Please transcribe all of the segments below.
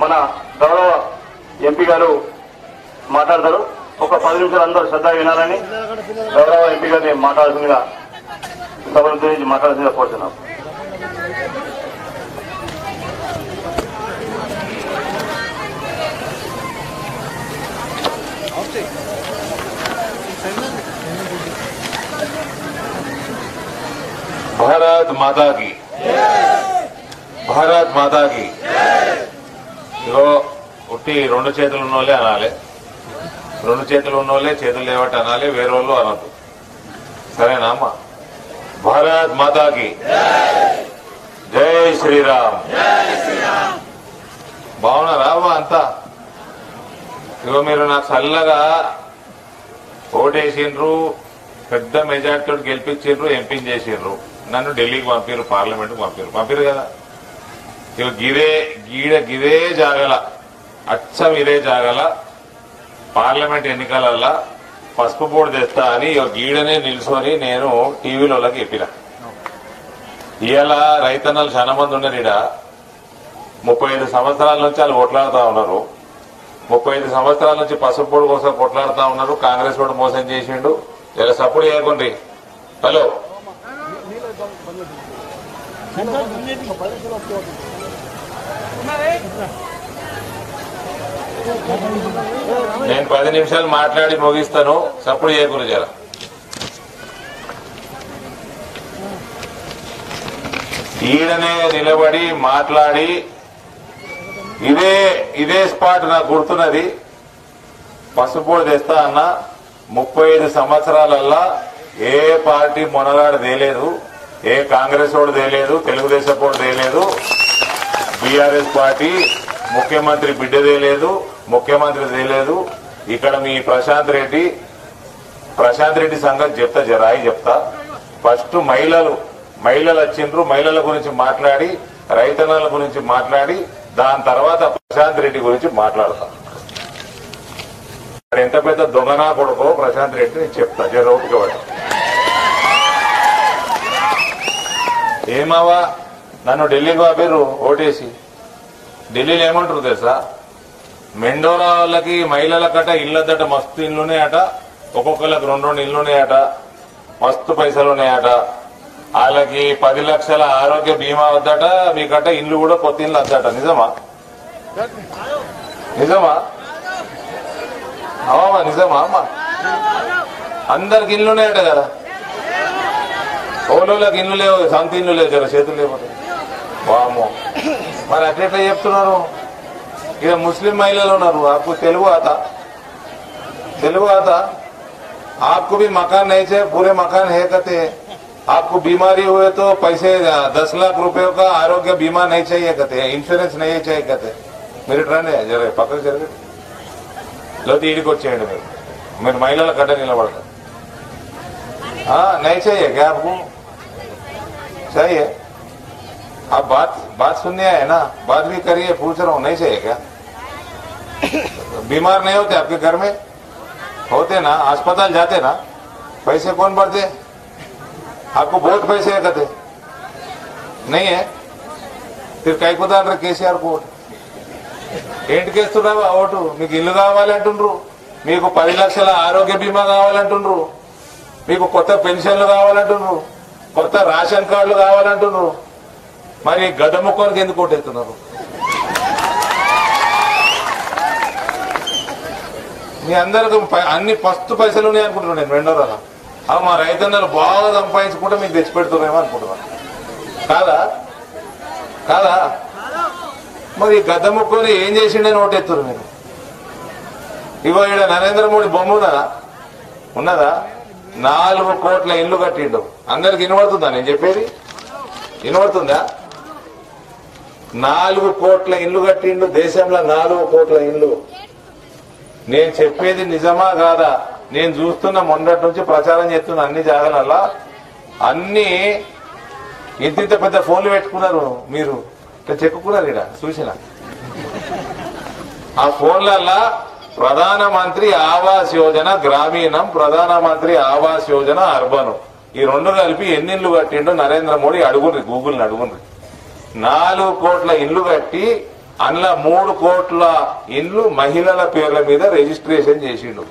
మన గౌరవ ఎంపీ గారు మాట్లాడతారు ఒక పది నిమిషాలు అందరూ శ్రద్ధ వినాలని గౌరవ ఎంపీ గారిని మాట్లాడాల్సిందిగా సభను గురించి మాట్లాడాల్సిందిగా కోరుతున్నాం భారత్ మాతాకి భారత్ మాతాకి ఇగో ఉట్టి రెండు చేతులు ఉన్నోళ్ళే అనాలి రెండు చేతులు ఉన్నోళ్ళే చేతులు లేవట్టి అనాలి వేరే వాళ్ళు అనద్దు సరేనా అమ్మా భారత్ మాతాకి జై శ్రీరామ్ బాగున్నారా అమ్మా అంతా ఇగో మీరు నాకు చల్లగా ఓటేసిండ్రు పెద్ద మెజార్టీతో గెలిపించిండ్రు ఎంపీని చేసిండ్రు నన్ను ఢిల్లీకి పంపిరు పార్లమెంట్ పంపిరు పంపిరు కదా ఇక గిదే గీడ గిదే జాగల అచ్చం ఇదే జాగల పార్లమెంట్ ఎన్నికలల్లా పసుపు బోర్డు తెస్తా అని ఇక గీడనే నిల్చొని నేను టీవీలో చెప్పిన ఇవాళ రైతన్నలు చాలా మంది ఉన్నారు ఈడ ముప్పై ఐదు సంవత్సరాల నుంచి వాళ్ళు కొట్లాడుతా ఉన్నారు ముప్పై ఐదు సంవత్సరాల నుంచి పసుపు పొడి కోసం కొట్లాడుతా ఉన్నారు కాంగ్రెస్ వాడు మోసం చేసిండు ఇలా సపోర్ట్ చేయకండి హలో నేను పది నిమిషాలు మాట్లాడి ముగిస్తాను సపోర్ట్ చేయకూడదు జర ఈడనే నిలబడి మాట్లాడి ఇదే ఇదే స్పాట్ నాకు గుర్తున్నది పసుపోడు తెస్తా అన్న ముప్పై ఐదు సంవత్సరాలల్లా ఏ పార్టీ మొనగాడు తేలేదు ఏ కాంగ్రెస్ వాడు తేలేదు తెలుగుదేశం వాడు తేలేదు బీఆర్ఎస్ పార్టీ ముఖ్యమంత్రి బిడ్డ తేలేదు ముఖ్యమంత్రి తేలేదు ఇక్కడ మీ ప్రశాంత్ రెడ్డి ప్రశాంత్ రెడ్డి సంగతి చెప్తా జరాయి చెప్తా ఫస్ట్ మహిళలు మహిళలు వచ్చిండ్రు మహిళల గురించి మాట్లాడి రైతన్నల గురించి మాట్లాడి దాని తర్వాత ప్రశాంత్ రెడ్డి గురించి మాట్లాడతా వాడు ఎంత పెద్ద దొంగనా కొడుకో ప్రశాంత్ రెడ్డి నేను చెప్తా జర ఓపిక పట్టు. ఏమావా నన్ను ఢిల్లీకి పంపారు ఓటేసి ఢిల్లీలో ఏమంటారు తెలుసా మెండోరా వాళ్ళకి మహిళల కట ఇళ్ళదట మస్తు ఇల్లున్నాయట ఒక్కొక్కరికి రెండు రెండు ఇల్లున్నాయట మస్తు పైసలు ఉన్నాయట వాళ్ళకి పది లక్షల ఆరోగ్య బీమా వద్దట మీకట ఇల్లు కూడా కొత్త ఇల్లు వద్దట నిజమా నిజమా అవమ్మా నిజమా అమ్మా అందరికి ఇల్లు ఉన్నాయట కదా ఓలోళ్ళకి ఇల్లు లేవు సొంత ఇల్లు లేవు జర చేతులు లేకపోతే వామో మరి అట్లెట్లా చెప్తున్నారు ఇక ముస్లిం మహిళలు ఉన్నారు ఆకు తెలుగు ఆత తెలుగు ఆత आपको भी मकान नहीं चाहिए पूरे मकान है कहते आपको बीमारी हुए तो पैसे दस लाख रुपए का आरोग्य बीमा नहीं चाहिए कहते इंश्योरेंस नहीं चाहिए कहते మీరు రండి జర పక్కకు జరగండి లేకపోతే ఈడికి వచ్చేయండి మీరు మీరు మహిళల కట్ట నిలబడతారు हाँ नहीं चाहिए क्या आपको चाहिए आप बात बात सुनने आए ना बात भी करिए पूछ रहा हूँ नहीं चाहिए क्या बीमार नहीं होते आपके घर में होते ना अस्पताल जाते ना पैसे कौन भरते आपको बहुत पैसे है कहते नहीं है फिर కై కుదారు కేసీఆర్ కు ఓటు ఏంటికేస్తున్నావా ఓటు మీకు ఇల్లు కావాలంటుండ్రు మీకు పది లక్షల ఆరోగ్య బీమా కావాలంటుండ్రు మీకు కొత్త పెన్షన్లు కావాలంటున్నారు కొత్త రేషన్ కార్డులు కావాలంటున్నారు మరి గద ముఖానికి ఎందుకు కొట్టేస్తున్నారు మీ అందరికి ప- అన్ని ఫస్ట్ పైసలు ఉన్నాయి అనుకుంటున్నాను నేను రెండో రోజు అవి మా రైతన్నలు బాగా సంపాదించుకుంటే మీకు తెచ్చి పెడుతున్నామో అనుకుంటున్నాను కాదా కాదా మరి ఈ గద్ద ముక్కని ఏం చేసిండని ఓటెత్తురు మీరు ఇగో ఇక్కడ నరేంద్ర మోడీ బొమ్మ ఉన్నదా ఉన్నదా నాలుగు కోట్ల ఇల్లు కట్టిండు అందరికి వినబడుతుందా నేను చెప్పేది వినబడుతుందా నాలుగు కోట్ల ఇల్లు కట్టిండు దేశంలో నాలుగు కోట్ల ఇల్లు నేను చెప్పేది నిజమా కాదా నేను చూస్తున్న మొన్నటి నుంచి ప్రచారం చేస్తున్న అన్ని జాగాలల్లా అన్ని ఇంత ఇంత పెద్ద ఫోన్లు పెట్టుకున్నారు మీరు ఇట్లా చెక్కుకున్నారు ఇక్కడ చూసిన ఆ ఫోన్లల్లా ప్రధానమంత్రి ఆవాస్ యోజన గ్రామీణం ప్రధానమంత్రి ఆవాస్ యోజన అర్బన్ ఈ రెండు కలిపి ఎన్ని ఇల్లు కట్టిండో నరేంద్ర మోడీ అడుగుండ్రి గూగుల్ని అడుగుండ్రి నాలుగు కోట్ల ఇల్లు కట్టి అందులో మూడు కోట్ల ఇండ్లు మహిళల పేర్ల మీద రిజిస్ట్రేషన్ చేసిండు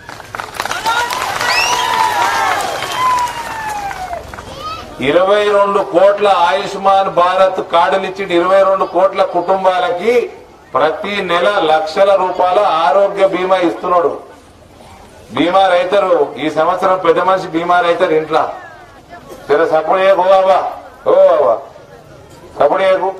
ఇరవై రెండు కోట్ల ఆయుష్మాన్ భారత్ కార్డులు ఇచ్చిండు ఇరవై రెండు కోట్ల కుటుంబాలకి ప్రతి నెల లక్షల రూపాయల ఆరోగ్య బీమా ఇస్తున్నాడు బీమా రైతరు ఈ సంవత్సరం పెద్ద మనిషి బీమా రైతరు ఇంట్లో సరే సపోర్ట్ చేయకు ఓ బాబా ఓ బాబా సపోర్ట్ చేయకు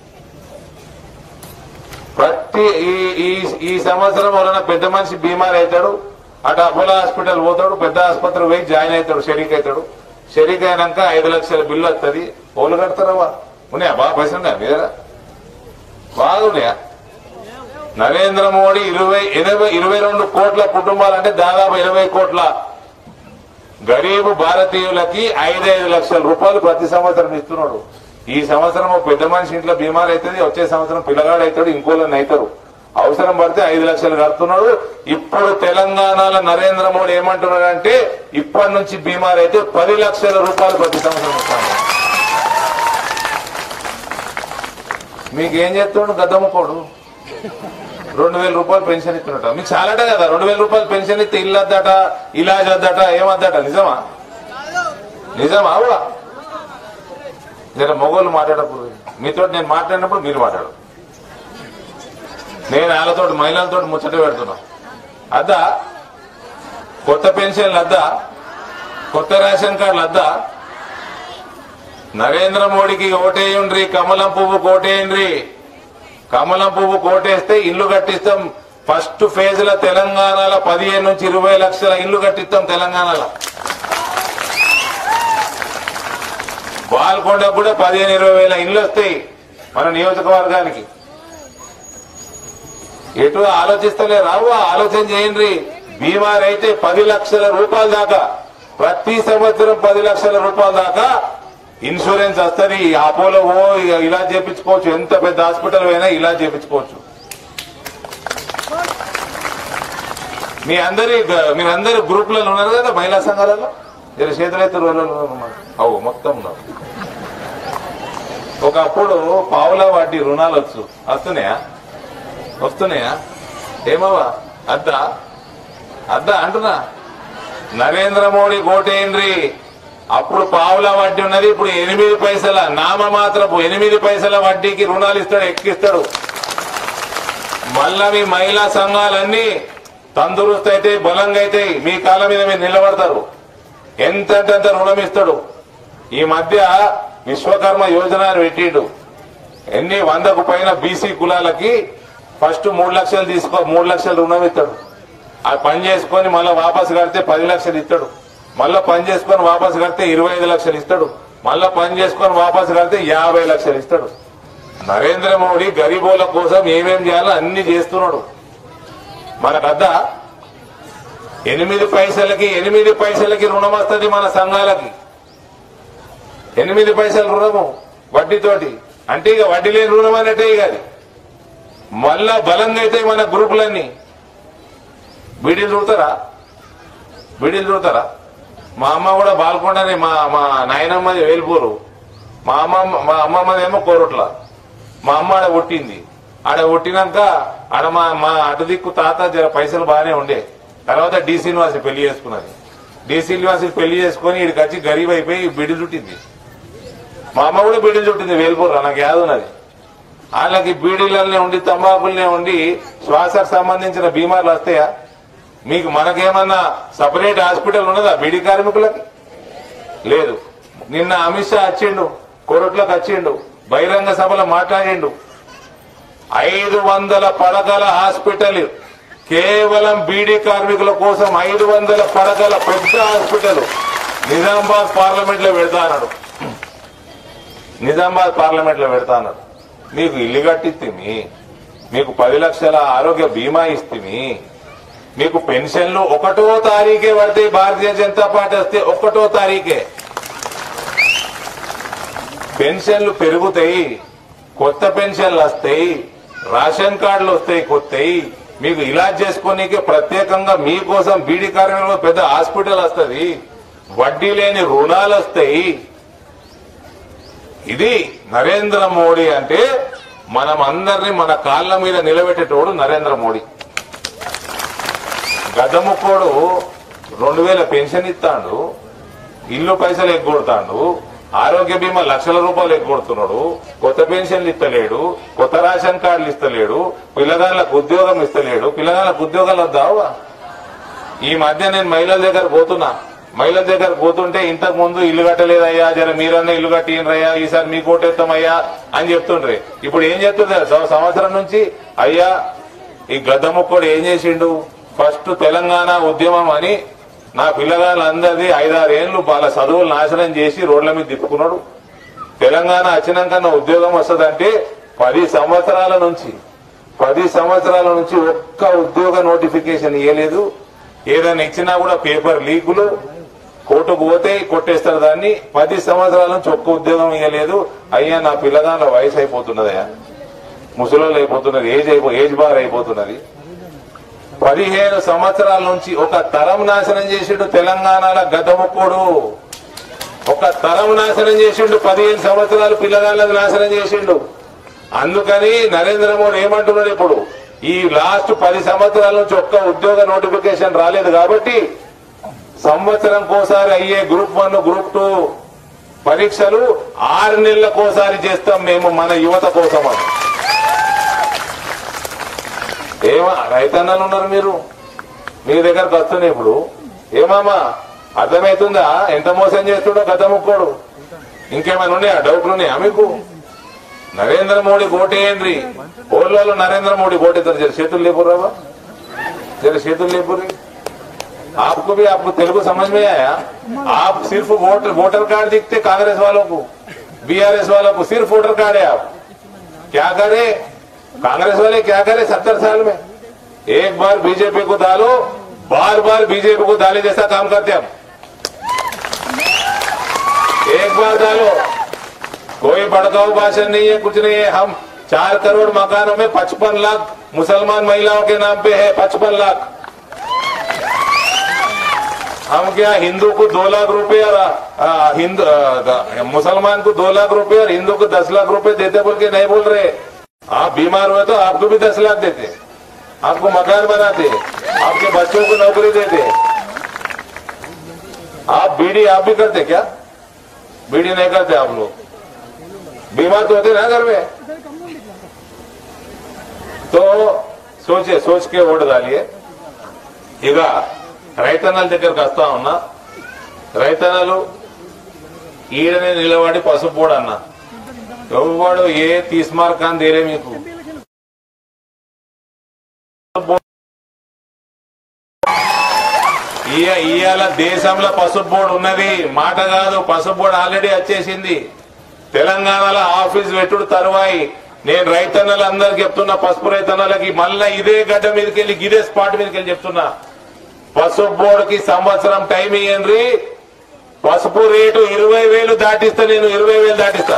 ప్రతి ఈ ఈ ఈ సంవత్సరం వలన పెద్ద మనిషి బీమార్ అవుతాడు అటు అపోలో హాస్పిటల్ పోతాడు పెద్ద ఆసుపత్రి పోయి జాయిన్ అవుతాడు షరీక్ అవుతాడు షరీక్ అయినాక ఐదు లక్షల బిల్లు వస్తుంది ఓళ్ళు కడతారా ఉన్నాయా బాగా పైసలు ఉన్నాయా మీద బాగున్నాయా నరేంద్ర మోడీ ఇరవై ఇరవై ఇరవై రెండు కోట్ల కుటుంబాలు అంటే దాదాపు ఇరవై కోట్ల గరీబు భారతీయులకి ఐదైదు లక్షల రూపాయలు ప్రతి సంవత్సరం ఇస్తున్నాడు ఈ సంవత్సరం ఓ పెద్ద మనిషి ఇంట్లో బీమార్ అవుతుంది వచ్చే సంవత్సరం పిల్లగాడు అవుతాడు ఇంకోళ్ళని అవుతారు అవసరం పడితే ఐదు లక్షలు కడుతున్నాడు ఇప్పుడు తెలంగాణలో నరేంద్ర మోడీ ఏమంటున్నాడు అంటే ఇప్పటి నుంచి బీమార్ అయితే పది లక్షల రూపాయలు ప్రతి సంవత్సరం ఇస్తాను మీకేం చేస్తాడు గద్దమ్మకోడు రెండు వేల రూపాయలు పెన్షన్ ఇస్తున్నట మీకు చాలట కదా రెండు వేల రూపాయలు పెన్షన్ ఇస్తే ఇల్లు వద్దట ఇలాజ్ వద్దట ఏమద్దట నిజమా నిజమా అవునా జర మొగోళ్ళు మాట్లాడప్పుడు మీతో నేను మాట్లాడినప్పుడు మీరు మాట్లాడు నేను వాళ్ళతో మహిళలతో ముచ్చట పెడుతున్నా అద్దా కొత్త పెన్షన్లు అద్దా కొత్త రేషన్ కార్డులు అద్దా నరేంద్ర మోడీకి ఓటేయండ్రి కమలం పువ్వు కోటేయండ్రి కమలం పువ్వు కోటేస్తే ఇల్లు కట్టిస్తాం ఫస్ట్ ఫేజ్ లో తెలంగాణలో పదిహేను నుంచి ఇరవై లక్షల ఇల్లు కట్టిస్తాం తెలంగాణలో బాల్కొండకు కూడా పదిహేను ఇరవై వేల ఇల్లు వస్తాయి మన నియోజకవర్గానికి ఎటు ఆలోచిస్తలే రావు ఆలోచన చేయండి బీమార్ అయితే పది లక్షల రూపాయల దాకా ప్రతి సంవత్సరం పది లక్షల రూపాయల దాకా ఇన్సూరెన్స్ వస్తుంది అపోలో ఓ ఇలా చేపించుకోవచ్చు ఎంత పెద్ద హాస్పిటల్ అయినా ఇలా చేపించుకోవచ్చు మీ అందరి మీరందరూ గ్రూపులలో ఉన్నారు కదా మహిళా సంఘాలలో మీరు చేతులెత్తు రోజులు అవు మొత్తం ఉన్నారు ఒకప్పుడు పావుల వడ్డీ రుణాలు వచ్చు వస్తున్నాయా వస్తున్నాయా ఏమవా అద్దా అద్దా అంటున్నా నరేంద్ర మోడీ కోటేంద్రి అప్పుడు పావుల వడ్డీ ఉన్నది ఇప్పుడు ఎనిమిది పైసల నామమాత్రపు ఎనిమిది పైసల వడ్డీకి రుణాలు ఇస్తాడు ఎక్కిస్తాడు మళ్ళా మీ మహిళా సంఘాలన్నీ తందురుస్తు అయితే బలంగా అయితే మీ కాళ్ళ మీద మీరు నిలబడతారు ఎంతంటే అంత రుణం ఇస్తాడు ఈ మధ్య విశ్వకర్మ యోజన అని పెట్టిండు ఎన్ని వందకు పైన బీసీ కులాలకి ఫస్ట్ మూడు లక్షలు తీసుకో మూడు లక్షలు రుణం ఇస్తాడు ఆ పని చేసుకొని మళ్ళీ వాపసు కడితే పది లక్షలు ఇస్తాడు మళ్ళీ పని చేసుకొని వాపసు కడితే ఇరవై ఐదు లక్షలు ఇస్తాడు మళ్ళీ పని చేసుకొని వాపసు కడితే యాభై లక్షలు ఇస్తాడు నరేంద్ర మోడీ గరీబోల కోసం ఏమేం చేయాలో అన్ని చేస్తున్నాడు మనకద్దా ఎనిమిది పైసలకి ఎనిమిది పైసలకి రుణం వస్తుంది మన సంఘాలకి ఎనిమిది పైసల రుణము వడ్డీతోటి అంటే ఇక వడ్డీ లేని రుణం అన్నట్టే ఇక అది మళ్ళా బలంగా అయితే మన గ్రూపులన్నీ బీడీలు చూడతారా బీడీలు చూడతారా మా అమ్మ కూడా బాల్కొండని మా మా నాయనమ్మది వేల్పూరు మా అమ్మ మా అమ్మమ్మదేమో కోరట్ల మా అమ్మ ఆడ పుట్టింది ఆడ పుట్టినాక ఆడ మా మా అటు దిక్కు తాత జర పైసలు బాగానే ఉండే తర్వాత డి శ్రీనివాసి పెళ్లి చేసుకున్నది డి శ్రీనివాసి పెళ్లి చేసుకుని ఇక్కడికి వచ్చి గరీబ్ అయిపోయి బిడ్డ చుట్టింది మా అమ్మ కూడా బీడీలు చుట్టింది వేల్పూర్ నాకు యాద ఉన్నది వాళ్ళకి బీడీలనే ఉండి తంబాకులనే ఉండి శ్వాసకు సంబంధించిన బీమార్లు వస్తాయా మీకు మనకేమన్నా సపరేట్ హాస్పిటల్ ఉన్నదా బీడీ కార్మికులకి లేదు నిన్న అమిత్ షా వచ్చిండు కోరట్లోకి వచ్చిండు బహిరంగ సభలో మాట్లాడిండు ఐదు వందల పడకల హాస్పిటల్ కేవలం బీడీ కార్మికుల కోసం ఐదు వందల పడకల పెద్ద హాస్పిటల్ నిజామాబాద్ పార్లమెంట్ లో పెడతా అన్నాడు నిజామాబాద్ పార్లమెంట్ లో పెడతా అన్నాడు మీకు ఇల్లు కట్టిస్తిమి మీకు పది లక్షల ఆరోగ్య బీమా ఇస్తిమి మీకు పెన్షన్లు ఒకటో తారీఖే పడితే భారతీయ జనతా పార్టీ వస్తే ఒకటో తారీఖే పెన్షన్లు పెరుగుతాయి కొత్త పెన్షన్లు వస్తాయి రేషన్ కార్డులు వస్తాయి కొత్తయి మీకు ఇలాజ్ చేసుకోనీకి ప్రత్యేకంగా మీకోసం బీడీ కార్మికులకు పెద్ద హాస్పిటల్ వస్తుంది వడ్డీ లేని రుణాలు వస్తాయి ఇది నరేంద్ర మోడీ అంటే మనం అందరినీ మన కాళ్ళ మీద నిలబెట్టేటోడు నరేంద్ర మోడీ గద్దముక్కోడు రెండు వేల పెన్షన్ ఇస్తాడు ఇల్లు పైసలు ఎగ్గొడతాడు ఆరోగ్య బీమా లక్షల రూపాయలు ఎగ్గొడుతున్నాడు కొత్త పెన్షన్లు ఇస్తలేడు కొత్త రేషన్ కార్డులు ఇస్తలేడు పిల్లగాళ్ళకు ఉద్యోగం ఇస్తలేడు పిల్లగాళ్ళకు ఉద్యోగాలు వద్దావా ఈ మధ్య నేను మహిళల దగ్గర పోతున్నా మహిళల దగ్గర పోతుంటే ఇంతకు ముందు ఇల్లు కట్టలేదయ్యా జర మీరన్నా ఇల్లు కట్టినరయ్యా ఈసారి మీ కోటెత్తామయ్యా అని చెప్తుండ్రే ఇప్పుడు ఏం చెప్తుంది సంవత్సరం నుంచి అయ్యా ఈ గద్దముక్కడు ఏం చేసిండు ఫస్ట్ తెలంగాణ ఉద్యమం అని నా పిల్లగాళ్ళందరిది ఐదారు ఏళ్లు వాళ్ళ చదువులు నాశనం చేసి రోడ్ల మీద తిప్పుకున్నాడు తెలంగాణ వచ్చినాక నా ఉద్యోగం వస్తుందంటే పది సంవత్సరాల నుంచి పది సంవత్సరాల నుంచి ఒక్క ఉద్యోగ నోటిఫికేషన్ ఇవ్వలేదు ఏదైనా ఇచ్చినా కూడా పేపర్ లీకులు కోర్టుకు పోతే కొట్టేస్తారు దాన్ని పది సంవత్సరాల నుంచి ఒక్క ఉద్యోగం ఇవ్వలేదు అయ్యా నా పిల్లగాళ్ళ వయసు అయిపోతున్నదయ్యా ముసలోళ్ళు అయిపోతున్నది ఏజ్ అయిపో ఏజ్ బార్ అయిపోతున్నది పదిహేను సంవత్సరాల నుంచి ఒక తరం నాశనం చేసిండు తెలంగాణలో గతముక్కుడు ఒక తరం నాశనం చేసిండు పదిహేను సంవత్సరాలు పిల్లగాళ్ళని నాశనం చేసిండు అందుకని నరేంద్ర మోడీ ఏమంటున్నాడు ఇప్పుడు ఈ లాస్ట్ పది సంవత్సరాల నుంచి ఒక్క ఉద్యోగ నోటిఫికేషన్ రాలేదు కాబట్టి సంవత్సరం కోసారి అయ్యే గ్రూప్ వన్ గ్రూప్ టూ పరీక్షలు ఆరు నెలలకోసారి చేస్తాం మేము మన యువత కోసం అని ఏమా రైతన్నలు ఉన్నారు మీరు మీ దగ్గరకు వస్తున్నాయి ఇప్పుడు ఏమామా అర్థమవుతుందా ఎంత మోసం చేస్తుండో గత ముక్కోడు ఇంకేమైనా ఉన్నాయా డౌట్లు ఉన్నాయా మీకు నరేంద్ర మోడీ ఓటేయండి ఓళ్ళలో నరేంద్ర మోడీ ఓటేస్తారు జర చేతులు లేపుర్రావా जरा शेतुल लेपुरी आपको भी आपको तेलुगु समझ में आया आप सिर्फ वोटर वोटर कार्ड दिखते कांग्रेस वालों को बीआरएस वालों को सिर्फ वोटर कार्ड है आप क्या करे कांग्रेस वाले क्या करे सत्तर साल में एक बार बीजेपी को डालो बार बार बीजेपी को डाले जैसा काम करते हम एक बार डालो कोई भड़काऊ भाषण नहीं है कुछ नहीं है हम चार करोड़ मकानों में पचपन लाख मुसलमान महिलाओं के नाम पे है पचपन लाख हम क्या हिंदू को दो लाख रुपए और आ, हिंदू आ, द- मुसलमान को दो लाख रुपए और हिंदू को दस लाख रुपए देते बोल के नहीं बोल रहे आप बीमार हुए तो आपको भी दस लाख देते आपको मकान बनाते आपके बच्चों को नौकरी देते आप बीडी आप भी करते क्या बीडी नहीं करते आप लोग बीमार तो होते ना घर में तो सोचिए सोच के वोट डालिए ఇక రైతన్నల దగ్గరకు వస్తా ఉన్నా రైతన్నలు ఈడనే నిలబడి పసుపోడు అన్న ఎవడు ఏ తీసుమార్కాన్ని తేలే మీకు ఇయ- ఇవాళ దేశంలో పసుపు బోర్డు ఉన్నది మాట కాదు పసుపు బోర్డు ఆల్రెడీ వచ్చేసింది తెలంగాణలో ఆఫీస్ పెట్టుడు తరువాయి నేను రైతన్నలందరికి చెప్తున్నా పసుపు రైతన్నలకి మళ్ళా ఇదే గడ్డ మీదకి వెళ్ళి ఇదే స్పాట్ మీదకి వెళ్ళి చెప్తున్నా పసుపు బోర్డుకి సంవత్సరం టైం ఇయ్యండి పసుపు రేటు ఇరవై వేలు దాటిస్తా నేను ఇరవై వేలు దాటిస్తా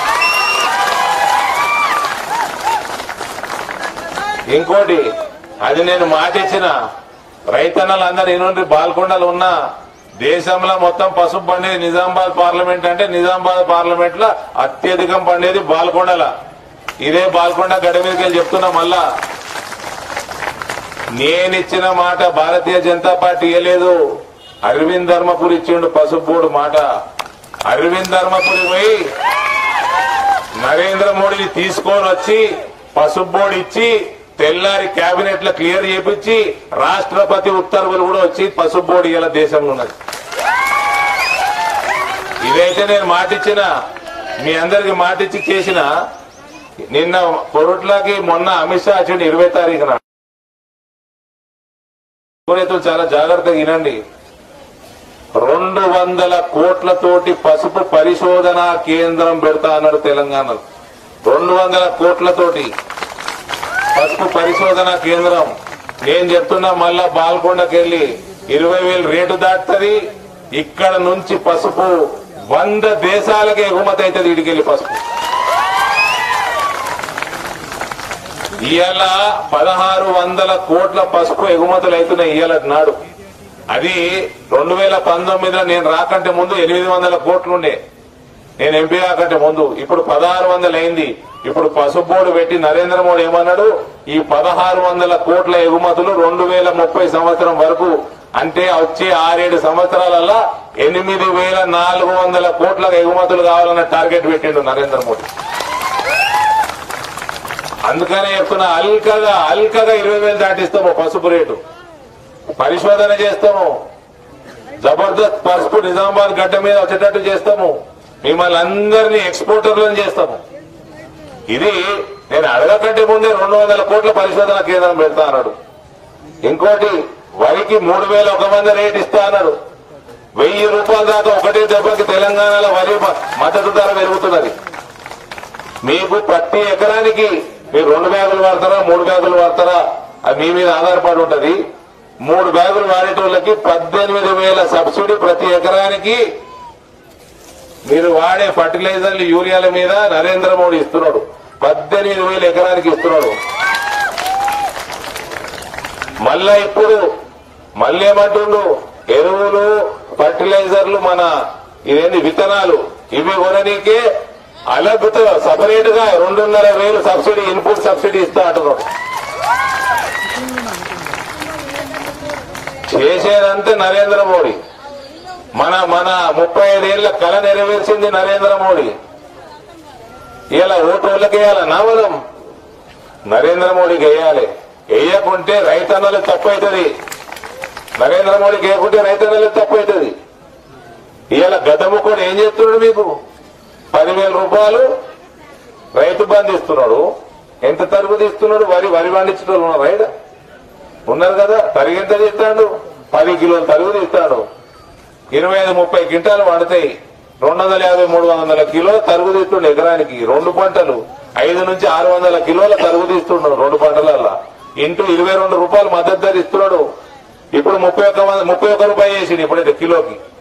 ఇంకోటి అది నేను మాట ఇచ్చిన రైతన్నలందరూ ఎనుండి బాల్కొండలు ఉన్నా దేశంలో మొత్తం పసుపు పండేది నిజామాబాద్ పార్లమెంట్ అంటే నిజామాబాద్ పార్లమెంట్ లో అత్యధికం పండేది బాల్కొండల ఇదే బాల్కొండ గడ మీదకి వెళ్ళి చెప్తున్నా మళ్ళా నేనిచ్చిన మాట భారతీయ జనతా పార్టీ ఇవ్వలేదు అరవింద్ ధర్మపురి ఇచ్చిండు పసుపు బోర్డు మాట అరవింద్ ధర్మపురి పోయి నరేంద్ర మోడీని తీసుకొని వచ్చి పసుపు బోర్డు ఇచ్చి తెల్లారి కేబినెట్ లో క్లియర్ చేపించి రాష్ట్రపతి ఉత్తర్వులు కూడా వచ్చి పసుపు బోర్డు ఇలా దేశంలో ఉన్నది ఇదైతే నేను మాటిచ్చిన మీ అందరికి మాటిచ్చి చేసిన నిన్న పొరుట్లకి మొన్న అమిత్ షా వచ్చిండు ఇరవై తారీఖున రైతులు చాలా జాగ్రత్తగా వినండి రెండు వందల కోట్లతోటి పసుపు పరిశోధనా కేంద్రం పెడతా అన్నాడు తెలంగాణలో రెండు వందల కోట్లతోటి పసుపు పరిశోధనా కేంద్రం నేను చెప్తున్నా మళ్ళా బాల్కొండకి వెళ్ళి ఇరవై వేలు రేటు దాటుతుంది ఇక్కడ నుంచి పసుపు వంద దేశాలకే ఎగుమతి అవుతుంది ఇడికెళ్ళి పసుపు ఇవాళ పదహారు వందల కోట్ల పసుపు ఎగుమతులు అవుతున్నాయి ఇవాళ నాడు అది రెండు వేల పంతొమ్మిదిలో నేను రాకంటే ముందు ఎనిమిది వందల కోట్లు ఉండే నేను ఎంపీ కాకంటే ముందు ఇప్పుడు పదహారు వందలు అయింది ఇప్పుడు పసుపు బోర్డు పెట్టి నరేంద్ర మోడీ ఏమన్నాడు ఈ పదహారు వందల కోట్ల ఎగుమతులు రెండు వేల ముప్పై సంవత్సరం వరకు అంటే వచ్చే ఆరేడు సంవత్సరాలలో ఎనిమిది వేల నాలుగు వందల కోట్ల ఎగుమతులు కావాలన్న టార్గెట్ పెట్టిండు నరేంద్ర మోడీ అందుకనే చెప్తున్నా అల్కగా అల్కగా ఇరవై వేలు దాటిస్తాము పసుపు రేటు పరిశోధన చేస్తాము జబర్దస్త్ పసుపు నిజామాబాద్ గడ్డ మీద వచ్చేటట్టు చేస్తాము మిమ్మల్ని అందరినీ ఎక్స్పోర్టర్లను చేస్తాము ఇది నేను అడగకంటే ముందే రెండు వందల కోట్ల పరిశోధన కేంద్రం పెడతా అన్నాడు ఇంకోటి వరికి మూడు వేల ఒక వంద రేట్ ఇస్తా అన్నాడు వెయ్యి రూపాయల దాకా ఒకటే దెబ్బకి తెలంగాణలో వరి మ- మద్దతు ధర పెరుగుతున్నది మీకు ప్రతి ఎకరానికి మీరు రెండు బ్యాగులు వాడతారా మూడు బ్యాగులు వాడతారా అది మీ మీద ఆధారపడి ఉంటది మూడు బ్యాగులు వాడేటోళ్ళకి పద్దెనిమిది వేల సబ్సిడీ ప్రతి ఎకరానికి మీరు వాడే ఫర్టిలైజర్లు యూరియాల మీద నరేంద్ర మోడీ ఇస్తున్నాడు పద్దెనిమిది వేల ఎకరానికి ఇస్తున్నాడు మళ్ళా ఇప్పుడు మళ్ళీ ఏమంటుండు ఎరువులు ఫర్టిలైజర్లు మన ఇదేంటి విత్తనాలు ఇవి కొననీకే అలగ్గుతో సపరేట్ గా రెండున్నర వేలు సబ్సిడీ ఇన్పుట్ సబ్సిడీ ఇస్తా అంటున్నాడు చేసేదంతా నరేంద్ర మోడీ మన మన ముప్పై ఐదేళ్ల కళ నెరవేర్చింది నరేంద్ర మోడీ ఇలా ఓటు వాళ్ళకి వేయాలన్నా మనం నరేంద్ర మోడీకి వేయాలి వేయకుంటే రైతన్నలకు తప్పు అవుతుంది నరేంద్ర మోడీకి వేయకుంటే రైతన్నలకు తప్పు అవుతుంది ఇవాళ గతము కూడా ఏం చేస్తున్నాడు మీకు పదివేల రూపాయలు రైతు బంధు ఇస్తున్నాడు ఎంత తరుగు తీస్తున్నాడు వరి వరి పండించడం ఉన్నారు రైట్ ఉన్నారు కదా తరుగు ఎంత తీస్తాడు పది కిలోలు తరుగు తీస్తాడు ఇరవై ఐదు ముప్పై క్వింటాలు పడతాయి రెండు వందల యాభై మూడు వందల కిలోల తరుగు తీస్తుండే ఎకరానికి రెండు పంటలు ఐదు నుంచి ఆరు వందల కిలోల తరుగు తీస్తున్నాడు రెండు పంటలల్లా ఇంటూ ఇరవై రెండు రూపాయలు మద్దతు ధర ఇస్తున్నాడు ఇప్పుడు ముప్పై ఒక్క వంద- ముప్పై ఒక్క రూపాయి చేసిండు ఇప్పుడైతే కిలోకి